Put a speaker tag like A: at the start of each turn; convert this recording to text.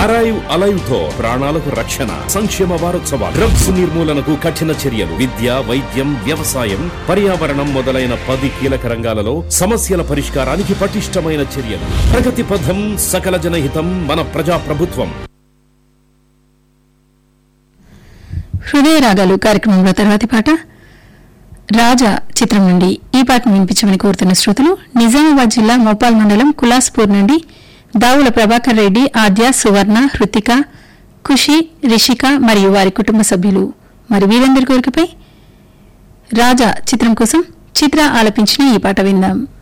A: arrive alive తో ప్రాణాలకు రక్షణ సంక్షేమ వారోత్సవాలు డ్రగ్స్ నిర్మూలనకు కఠిన చర్యలు విద్య వైద్యం వ్యవసాయం పర్యావరణం మొదలైన పది కీలక రంగాలలో సమస్యల పరిష్కారానికి పటిష్టమైన చర్యలు ప్రగతి పథం సకల జనహితం మన ప్రజా ప్రభుత్వం
B: హృదయ రాగాలు కార్యక్రమంలో తర్వాతి పాట రాజా చిత్రం నుండి ఈ పాటను వినిపించమని కోరుతున్న శ్రోతలు నిజామాబాద్ జిల్లా మోపాల్ మండలం కులాస్పూర్ నుండి దావుల ప్రభాకర్ రెడ్డి ఆద్య సువర్ణ హృతిక ఖుషి రిషిక మరియు వారి కుటుంబ సభ్యులు మరి వీరందరి కోరికపై రాజా చిత్రం కోసం చిత్ర ఆలపించిన ఈ పాట విందాం